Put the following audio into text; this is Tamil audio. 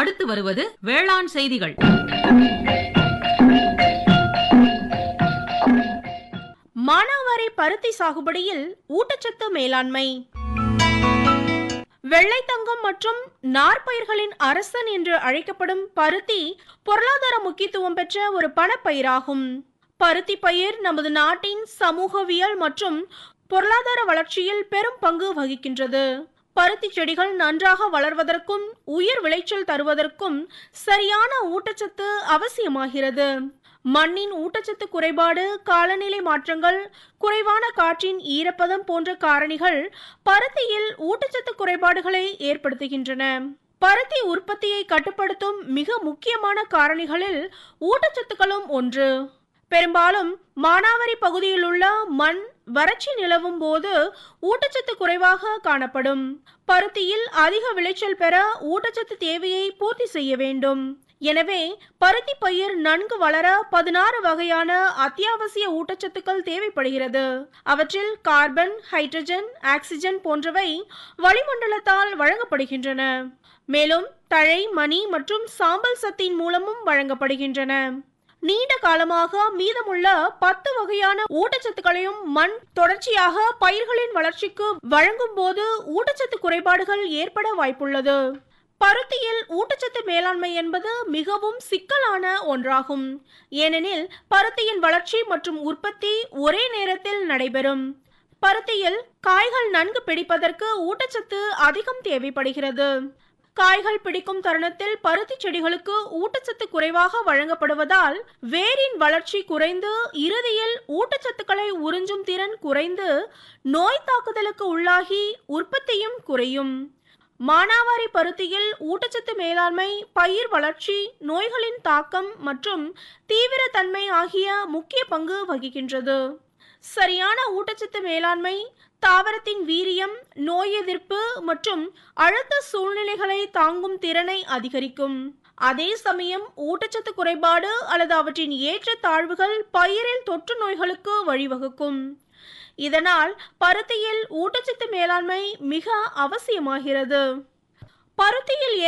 அடுத்து வருவது வேளாண் செய்திகள் மானாவாரி பருத்தி சாகுபடியில் ஊட்டச்சத்து மேலாண்மை வெள்ளைத்தங்கம் மற்றும் நார்ப்பயிர்களின் அரசன் என்று அழைக்கப்படும் பருத்தி பொருளாதார முக்கியத்துவம் பெற்ற ஒரு பணப்பயிராகும் பருத்தி பயிர் நமது நாட்டின் சமூகவியல் மற்றும் பொருளாதார வளர்ச்சியில் பெரும் பங்கு வகிக்கின்றது பருத்தி செடிகள் நன்றாக வளர்வதற்கும் உயிர் விளைச்சல் தருவதற்கும் சரியான ஊட்டச்சத்து அவசியமாகிறது மண்ணின் ஊட்டச்சத்து குறைபாடு காலநிலை மாற்றங்கள் குறைவான காற்றின் ஈரப்பதம் போன்ற காரணிகள் பருத்தியில் ஊட்டச்சத்து குறைபாடுகளை ஏற்படுத்துகின்றன பருத்தி உற்பத்தியை கட்டுப்படுத்தும் மிக முக்கியமான காரணிகளில் ஊட்டச்சத்துக்களும் ஒன்று பெரும்பாலும் மானாவாரி பகுதியில் உள்ள மண் வறட்சி நிலவும் போது ஊட்டச்சத்து குறைவாக காணப்படும் பருத்தியில் அதிக விளைச்சல் பெற ஊட்டச்சத்து தேவையை பூர்த்தி செய்ய வேண்டும் எனவே பருத்தி பயிர் நன்கு வளர பதினாறு வகையான அத்தியாவசிய ஊட்டச்சத்துக்கள் தேவைப்படுகிறது அவற்றில் கார்பன் ஹைட்ரஜன் ஆக்சிஜன் போன்றவை வளிமண்டலத்தால் வழங்கப்படுகின்றன மேலும் தழை மணி மற்றும் சாம்பல் சத்தின் மூலமும் வழங்கப்படுகின்றன நீண்ட காலமாக மீதமுள்ள பத்து வகையான ஊட்டச்சத்துக்களையும் மண் தொடர்ச்சியாக பயிர்களின் வளர்ச்சிக்கு வழங்கும் போது ஊட்டச்சத்து குறைபாடுகள் ஏற்பட வாய்ப்புள்ளது பருத்தியில் ஊட்டச்சத்து மேலாண்மை என்பது மிகவும் சிக்கலான ஒன்றாகும் ஏனெனில் பருத்தியின் வளர்ச்சி மற்றும் உற்பத்தி ஒரே நேரத்தில் நடைபெறும் பருத்தியில் காய்கள் நன்கு பிடிப்பதற்கு ஊட்டச்சத்து அதிகம் தேவைப்படுகிறது காய்கள் பிடிக்கும் தருணத்தில் பருத்தி செடிகளுக்கு ஊட்டச்சத்து குறைவாக வழங்கப்படுவதால் வேரின் வளர்ச்சி குறைந்து இறுதியில் ஊட்டச்சத்துக்களை உறிஞ்சும் திறன் குறைந்து நோய் தாக்குதலுக்கு உள்ளாகி உற்பத்தியும் குறையும் மானாவாரி பருத்தியில் ஊட்டச்சத்து மேலாண்மை பயிர் வளர்ச்சி நோய்களின் தாக்கம் மற்றும் தீவிரத்தன்மை ஆகிய முக்கிய பங்கு வகிக்கின்றது சரியான ஊட்டச்சத்து மேலாண்மை தாவரத்தின் வீரியம் நோய் எதிர்ப்பு மற்றும் அழுத்த சூழ்நிலைகளை தாங்கும் திறனை அதிகரிக்கும் அதே சமயம் ஊட்டச்சத்து குறைபாடு அல்லது அவற்றின் ஏற்ற தாழ்வுகள் பயிரில் தொற்று நோய்களுக்கு வழிவகுக்கும் இதனால் பருத்தியில் ஊட்டச்சத்து மேலாண்மை மிக அவசியமாகிறது பருத்தியில்